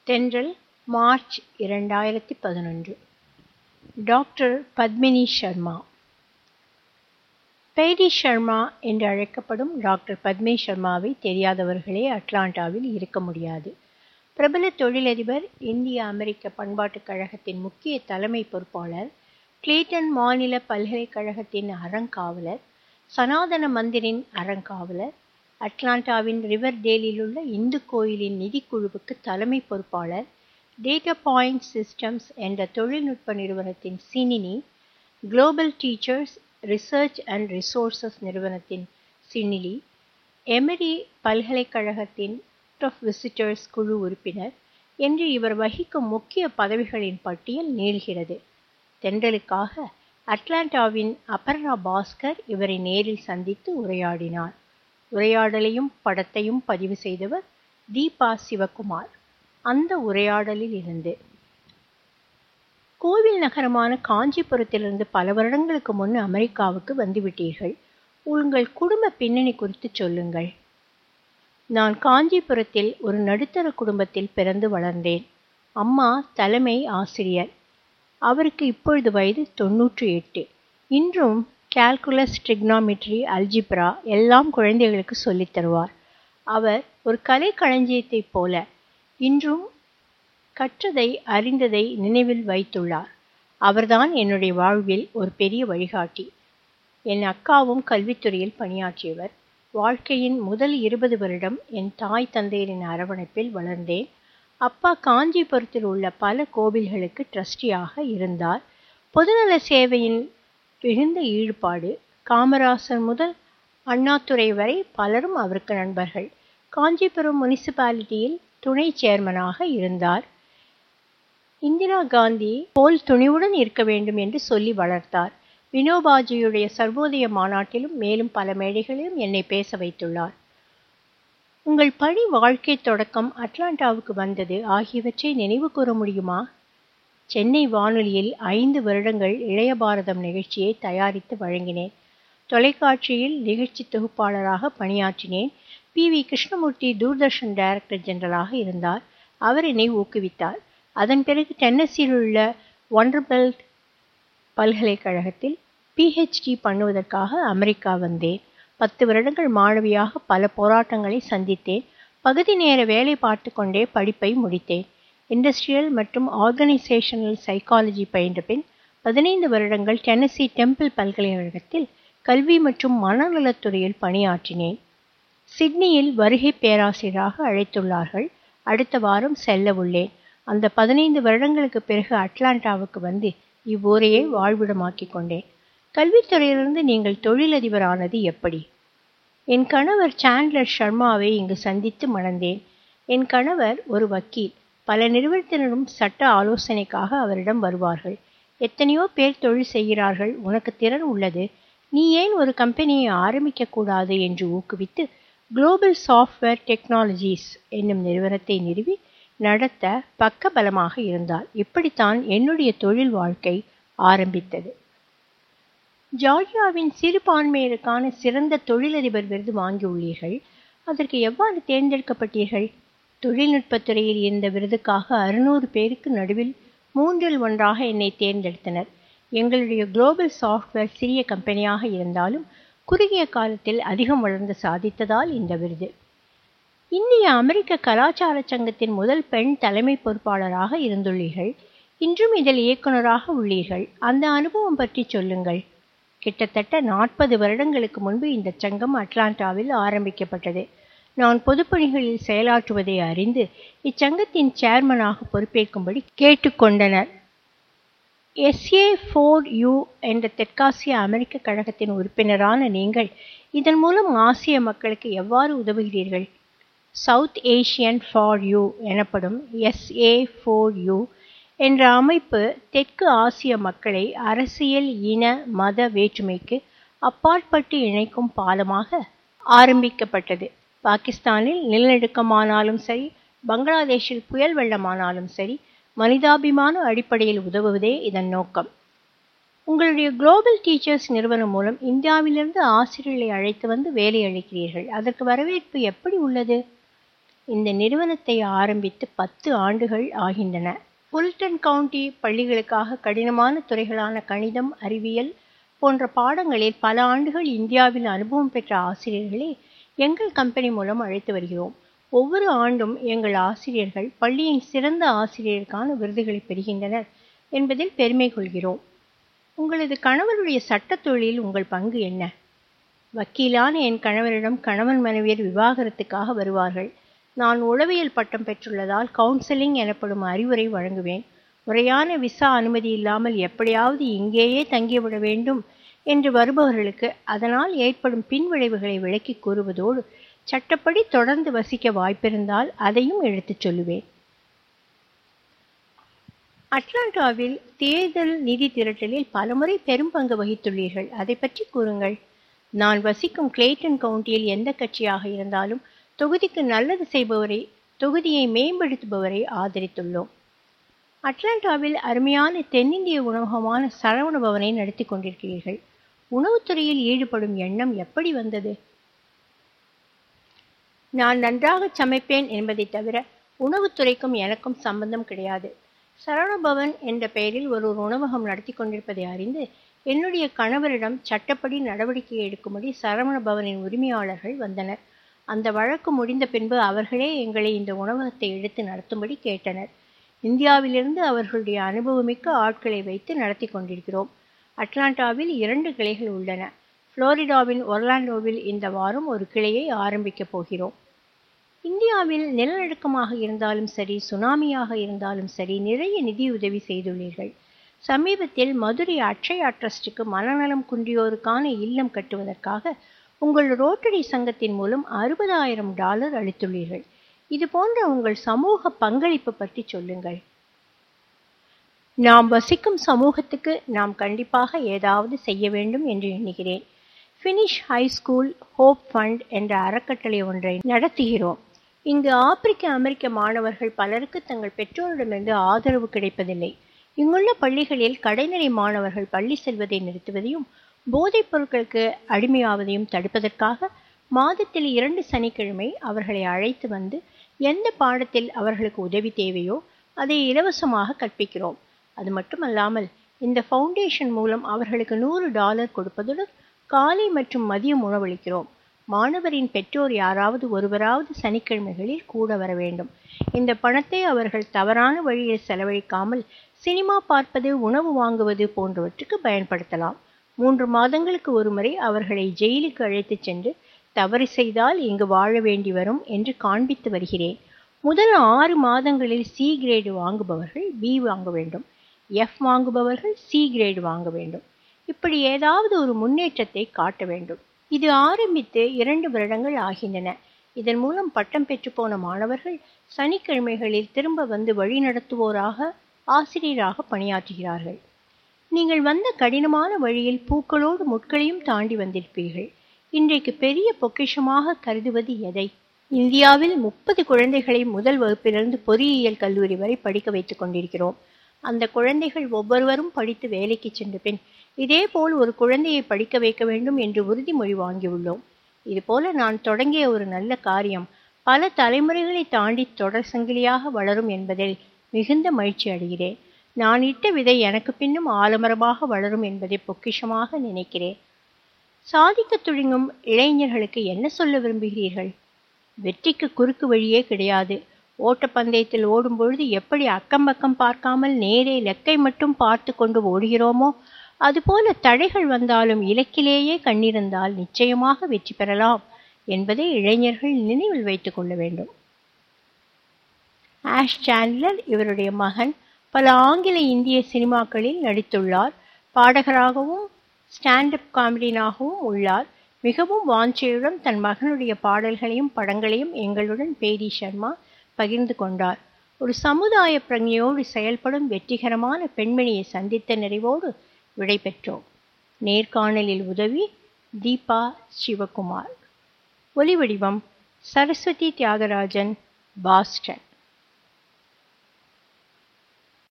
தென்றல் மார்ச் இரண்டாயிரத்தி பதினொன்று டாக்டர் பத்மினி ஷர்மா பெய்டி ஷர்மா என்று அழைக்கப்படும் டாக்டர் பத்மினி ஷர்மாவை தெரியாதவர்களே அட்லாண்டாவில் இருக்க முடியாது பிரபல தொழிலதிபர் இந்திய அமெரிக்க பண்பாட்டுக் கழகத்தின் முக்கிய தலைமை பொறுப்பாளர் கிளேட்டன் மாநில பல்கலைக்கழகத்தின் அறங்காவலர் சனாதன மந்திரின் அறங்காவலர் அட்லாண்டாவின் ரிவர்டேலில் உள்ள இந்து கோயிலின் நிதிக்குழுவுக்கு தலைமை பொறுப்பாளர் டேட்டா பாயிண்ட் சிஸ்டம்ஸ் என்ற தொழில்நுட்ப நிறுவனத்தின் சினினி global teachers research and resources நிறுவனத்தின் சினிலி எமரி பல்கலைக்கழகத்தின் ஆஃப் விசிட்டர்ஸ் குழு உறுப்பினர் என்று இவர் வகிக்கும் முக்கிய பதவிகளின் பட்டியல் நீள்கிறது தென்றலுக்காக அட்லாண்டாவின் அபர்ணா பாஸ்கர் இவரை நேரில் சந்தித்து உரையாடினார் உரையாடலையும் படத்தையும் பதிவு செய்தவர் தீபா சிவகுமார் அந்த உரையாடலில் இருந்து கோவில் நகரமான காஞ்சிபுரத்திலிருந்து பல வருடங்களுக்கு முன் அமெரிக்காவுக்கு வந்துவிட்டீர்கள் உங்கள் குடும்ப பின்னணி குறித்து சொல்லுங்கள் நான் காஞ்சிபுரத்தில் ஒரு நடுத்தர குடும்பத்தில் பிறந்து வளர்ந்தேன் அம்மா தலைமை ஆசிரியர் அவருக்கு இப்பொழுது வயது தொன்னூற்றி எட்டு இன்றும் கால்குலஸ் ட்ரிக்னாமெட்ரி அல்ஜிப்ரா எல்லாம் குழந்தைகளுக்கு சொல்லித் தருவார் அவர் ஒரு கலை களஞ்சியத்தைப் போல இன்றும் கற்றதை அறிந்ததை நினைவில் வைத்துள்ளார் அவர்தான் என்னுடைய வாழ்வில் ஒரு பெரிய வழிகாட்டி என் அக்காவும் கல்வித்துறையில் பணியாற்றியவர் வாழ்க்கையின் முதல் இருபது வருடம் என் தாய் தந்தையரின் அரவணைப்பில் வளர்ந்தேன் அப்பா காஞ்சிபுரத்தில் உள்ள பல கோவில்களுக்கு ட்ரஸ்டியாக இருந்தார் பொதுநல சேவையின் மிகுந்த ஈடுபாடு காமராசர் முதல் அண்ணாதுரை வரை பலரும் அவருக்கு நண்பர்கள் காஞ்சிபுரம் முனிசிபாலிட்டியில் துணை சேர்மனாக இருந்தார் இந்திரா காந்தி போல் துணிவுடன் இருக்க வேண்டும் என்று சொல்லி வளர்த்தார் வினோபாஜியுடைய சர்வோதய மாநாட்டிலும் மேலும் பல மேடைகளிலும் என்னை பேச வைத்துள்ளார் உங்கள் பணி வாழ்க்கை தொடக்கம் அட்லாண்டாவுக்கு வந்தது ஆகியவற்றை நினைவு கூற முடியுமா சென்னை வானொலியில் ஐந்து வருடங்கள் இளைய பாரதம் நிகழ்ச்சியை தயாரித்து வழங்கினேன் தொலைக்காட்சியில் நிகழ்ச்சி தொகுப்பாளராக பணியாற்றினேன் P V Krishnamurthy Doordarshan director ஜெனரலாக இருந்தார் அவர் என்னை ஊக்குவித்தார் அதன் பிறகு டென்னசியில் உள்ள ஒண்டர்பெல்ட் பல்கலைக்கழகத்தில் பிஹெச்டி பண்ணுவதற்காக அமெரிக்கா வந்தேன் பத்து வருடங்கள் மாணவியாக பல போராட்டங்களை சந்தித்தேன் பகுதி நேர வேலை பார்த்து கொண்டே படிப்பை முடித்தேன் இண்டஸ்ட்ரியல் மற்றும் ஆர்கனைசேஷனல் சைக்காலஜி பயின்ற பின் பதினைந்து வருடங்கள் டென்னசி டெம்பிள் பல்கலைக்கழகத்தில் கல்வி மற்றும் மனநலத்துறையில் பணியாற்றினேன் சிட்னியில் வருகை பேராசிரியராக அழைத்துள்ளார்கள் அடுத்த வாரம் செல்ல உள்ளேன் அந்த பதினைந்து வருடங்களுக்கு பிறகு அட்லாண்டாவுக்கு வந்து இவ்வூரையே வாழ்விடமாக்கி கொண்டேன் கல்வித்துறையிலிருந்து நீங்கள் தொழிலதிபரானது எப்படி என் கணவர் சாண்ட்லர் ஷர்மாவை இங்கு சந்தித்து மணந்தேன் என் கணவர் ஒரு வக்கீல் பல நிறுவனத்தினரும் சட்ட ஆலோசனைக்காக அவரிடம் வருவார்கள் எத்தனையோ பேர் தொழில் செய்கிறார்கள் உனக்கு திறன் உள்ளது நீ ஏன் ஒரு கம்பெனியை ஆரம்பிக்க கூடாது என்று ஊக்குவித்து குளோபல் சாஃப்ட்வேர் டெக்னாலஜிஸ் என்னும் நிறுவனத்தை நிறுவி நடத்த பக்க பலமாக இருந்தார் இப்படித்தான் என்னுடைய தொழில் வாழ்க்கை ஆரம்பித்தது ஜார்ஜியாவின் சிறுபான்மையருக்கான சிறந்த தொழிலதிபர் விருது வாங்கியுள்ளீர்கள் அதற்கு எவ்வாறு தேர்ந்தெடுக்கப்பட்டீர்கள் தொழில்நுட்பத்துறையில் இருந்த விருதுக்காக அறுநூறு பேருக்கு நடுவில் மூன்றில் ஒன்றாக என்னை தேர்ந்தெடுத்தனர் எங்களுடைய குளோபல் சாஃப்ட்வேர் சிறிய கம்பெனியாக இருந்தாலும் குறுகிய காலத்தில் அதிகம் வளர்ந்து சாதித்ததால் இந்த விருது இந்திய அமெரிக்க கலாச்சார சங்கத்தின் முதல் பெண் தலைமை பொறுப்பாளராக இருந்துள்ளீர்கள் இன்றும் இதில் இயக்குநராக உள்ளீர்கள் அந்த அனுபவம் பற்றி சொல்லுங்கள் கிட்டத்தட்ட நாற்பது வருடங்களுக்கு முன்பு இந்த சங்கம் அட்லாண்டாவில் ஆரம்பிக்கப்பட்டது நான் பொதுப்பணிகளில் செயலாற்றுவதை அறிந்து இச்சங்கத்தின் சேர்மனாக பொறுப்பேற்கும்படி கேட்டுக்கொண்டனர் எஸ்ஏ ஃபோர் யூ என்ற தெற்காசிய அமெரிக்க கழகத்தின் உறுப்பினரான நீங்கள் இதன் மூலம் ஆசிய மக்களுக்கு எவ்வாறு உதவுகிறீர்கள் சவுத் ஏஷியன் ஃபார் யூ எனப்படும் எஸ்ஏ ஃபோர் யூ என்ற அமைப்பு தெற்கு ஆசிய மக்களை அரசியல் இன மத வேற்றுமைக்கு அப்பாற்பட்டு இணைக்கும் பாலமாக ஆரம்பிக்கப்பட்டது பாகிஸ்தானில் நிலநடுக்கமானாலும் சரி பங்களாதேஷில் புயல் வெள்ளமானாலும் சரி மனிதாபிமான அடிப்படையில் உதவுவதே இதன் நோக்கம் உங்களுடைய குளோபல் டீச்சர்ஸ் நிறுவனம் மூலம் இந்தியாவிலிருந்து ஆசிரியர்களை அழைத்து வந்து வேலை அளிக்கிறீர்கள் அதற்கு வரவேற்பு எப்படி உள்ளது இந்த நிறுவனத்தை ஆரம்பித்து பத்து ஆண்டுகள் ஆகின்றன புல்டன் கவுண்டி பள்ளிகளுக்காக கடினமான துறைகளான கணிதம் அறிவியல் போன்ற பாடங்களில் பல ஆண்டுகள் இந்தியாவில் அனுபவம் பெற்ற ஆசிரியர்களை எங்கள் கம்பெனி மூலம் அழைத்து வருகிறோம் ஒவ்வொரு ஆண்டும் எங்கள் ஆசிரியர்கள் பள்ளியின் சிறந்த ஆசிரியருக்கான விருதுகளை பெறுகின்றனர் என்பதில் பெருமை கொள்கிறோம் உங்களது கணவருடைய சட்டத் தொழிலில் உங்கள் பங்கு என்ன வக்கீலான என் கணவரிடம் கணவன் மனைவியர் விவாகரத்துக்காக வருவார்கள் நான் உளவியல் பட்டம் பெற்றுள்ளதால் கவுன்சிலிங் எனப்படும் அறிவுரை வழங்குவேன் முறையான விசா அனுமதி இல்லாமல் எப்படியாவது இங்கேயே தங்கிவிட வேண்டும் என்று வருபவர்களுக்கு அதனால் ஏற்படும் பின்விளைவுகளை விளக்கி கூறுவதோடு சட்டப்படி தொடர்ந்து வசிக்க வாய்ப்பிருந்தால் அதையும் எடுத்துச் சொல்லுவேன் அட்லாண்டாவில் தேர்தல் நிதி திரட்டலில் பலமுறை பெரும் பங்கு வகித்துள்ளீர்கள் அதை பற்றி கூறுங்கள் நான் வசிக்கும் கிளேட்டன் கவுண்டியில் எந்த கட்சியாக இருந்தாலும் தொகுதிக்கு நல்லது செய்பவரை தொகுதியை மேம்படுத்துபவரை ஆதரித்துள்ளோம் அட்லாண்டாவில் அருமையான தென்னிந்திய உணவகமான சரவண பவனை நடத்தி கொண்டிருக்கிறீர்கள் உணவுத்துறையில் ஈடுபடும் எண்ணம் எப்படி வந்தது நான் நன்றாக சமைப்பேன் என்பதை தவிர உணவுத்துறைக்கும் எனக்கும் சம்பந்தம் கிடையாது சரவணபவன் என்ற பெயரில் ஒரு உணவகம் நடத்தி கொண்டிருப்பதை அறிந்து என்னுடைய கணவரிடம் சட்டப்படி நடவடிக்கை எடுக்கும்படி சரவண பவனின் உரிமையாளர்கள் வந்தனர் அந்த வழக்கு முடிந்த பின்பு அவர்களே எங்களை இந்த உணவகத்தை எடுத்து நடத்தும்படி கேட்டனர் இந்தியாவிலிருந்து அவர்களுடைய அனுபவமிக்க ஆட்களை வைத்து நடத்தி கொண்டிருக்கிறோம் அட்லாண்டாவில் இரண்டு கிளைகள் உள்ளன புளோரிடாவின் ஒர்லாண்டோவில் இந்த வாரம் ஒரு கிளையை ஆரம்பிக்கப் போகிறோம் இந்தியாவில் நிலநடுக்கமாக இருந்தாலும் சரி சுனாமியாக இருந்தாலும் சரி நிறைய நிதியுதவி செய்துள்ளீர்கள் சமீபத்தில் மதுரை அட்சயா ட்ரஸ்டுக்கு மனநலம் குன்றியோருக்கான இல்லம் கட்டுவதற்காக உங்கள் ரோட்டரி சங்கத்தின் மூலம் அறுபதாயிரம் டாலர் அளித்துள்ளீர்கள் இது போன்ற உங்கள் சமூக பங்களிப்பு பற்றி சொல்லுங்கள் நாம் வசிக்கும் சமூகத்துக்கு நாம் கண்டிப்பாக ஏதாவது செய்ய வேண்டும் என்று எண்ணுகிறேன் finish high school hope fund என்ற அறக்கட்டளை ஒன்றை நடத்துகிறோம் இங்கு ஆப்பிரிக்க அமெரிக்க மாணவர்கள் பலருக்கு தங்கள் பெற்றோரிடமிருந்து ஆதரவு கிடைப்பதில்லை இங்குள்ள பள்ளிகளில் கடைநிலை மாணவர்கள் பள்ளி செல்வதை நிறுத்துவதையும் போதைப் பொருட்களுக்கு அடிமையாவதையும் தடுப்பதற்காக மாதத்தில் இரண்டு சனிக்கிழமை அவர்களை அழைத்து வந்து எந்த பாடத்தில் அவர்களுக்கு உதவி தேவையோ அதை இலவசமாக கற்பிக்கிறோம் அது மட்டுமல்லாமல் இந்த ஃபவுண்டேஷன் மூலம் அவர்களுக்கு நூறு டாலர் கொடுப்பதுடன் காலை மற்றும் மதியம் உணவளிக்கிறோம் மாணவரின் பெற்றோர் யாராவது ஒருவராவது சனிக்கிழமைகளில் கூட வர வேண்டும் இந்த பணத்தை அவர்கள் தவறான வழியில் செலவழிக்காமல் சினிமா பார்ப்பது உணவு வாங்குவது போன்றவற்றுக்கு பயன்படுத்தலாம் மூன்று மாதங்களுக்கு ஒருமுறை அவர்களை ஜெயிலுக்கு அழைத்துச் சென்று தவறு செய்தால் இங்கு வாழ வேண்டி வரும் என்று காண்பித்து வருகிறேன் முதல் ஆறு மாதங்களில் சி கிரேடு வாங்குபவர்கள் பி வாங்க வேண்டும் எஃப் வாங்குபவர்கள் சி கிரேடு வாங்க வேண்டும் இப்படி ஏதாவது ஒரு முன்னேற்றத்தை காட்ட வேண்டும் இது ஆரம்பித்து இரண்டு வருடங்கள் ஆகின்றன இதன் மூலம் பட்டம் பெற்று போன மாணவர்கள் சனிக்கிழமைகளில் திரும்ப வந்து வழிநடத்துவோராக ஆசிரியராக பணியாற்றுகிறார்கள் நீங்கள் வந்த கடினமான வழியில் பூக்களோடு முட்களையும் தாண்டி வந்திருப்பீர்கள் இன்றைக்கு பெரிய பொக்கிஷமாக கருதுவது எதை இந்தியாவில் முப்பது குழந்தைகளை முதல் வகுப்பிலிருந்து பொறியியல் கல்லூரி வரை படிக்க வைத்துக் கொண்டிருக்கிறோம் அந்த குழந்தைகள் ஒவ்வொருவரும் படித்து வேலைக்கு சென்ற பின் இதேபோல் ஒரு குழந்தையை படிக்க வைக்க வேண்டும் என்று உறுதிமொழி வாங்கியுள்ளோம் இதுபோல நான் தொடங்கிய ஒரு நல்ல காரியம் பல தலைமுறைகளை தாண்டி தொடர் சங்கிலியாக வளரும் என்பதில் மிகுந்த மகிழ்ச்சி அடைகிறேன் நான் இட்ட விதை எனக்கு பின்னும் ஆலமரமாக வளரும் என்பதை பொக்கிஷமாக நினைக்கிறேன் சாதிக்க துடிங்கும் இளைஞர்களுக்கு என்ன சொல்ல விரும்புகிறீர்கள் வெற்றிக்கு குறுக்கு வழியே கிடையாது ஓட்டப்பந்தயத்தில் ஓடும் பொழுது எப்படி அக்கம் பக்கம் பார்க்காமல் நேரே லெக்கை மட்டும் பார்த்து கொண்டு ஓடுகிறோமோ அதுபோல தடைகள் வந்தாலும் இலக்கிலேயே கண்ணிருந்தால் நிச்சயமாக வெற்றி பெறலாம் என்பதை இளைஞர்கள் நினைவில் வைத்துக் கொள்ள வேண்டும் ஆஷ் சாண்ட்லர் இவருடைய மகன் பல ஆங்கில இந்திய சினிமாக்களில் நடித்துள்ளார் பாடகராகவும் ஸ்டாண்டப் காமெடியனாகவும் உள்ளார் மிகவும் வாஞ்சையுடன் தன் மகனுடைய பாடல்களையும் படங்களையும் எங்களுடன் பேடி சர்மா பகிர்ந்து கொண்டார் ஒரு சமுதாய பிரஜையோடு செயல்படும் வெற்றிகரமான பெண்மணியை சந்தித்த நிறைவோடு விடை பெற்றோம் நேர்காணலில் உதவி தீபா சிவகுமார் ஒலிவடிவம் சரஸ்வதி தியாகராஜன் பாஸ்டன்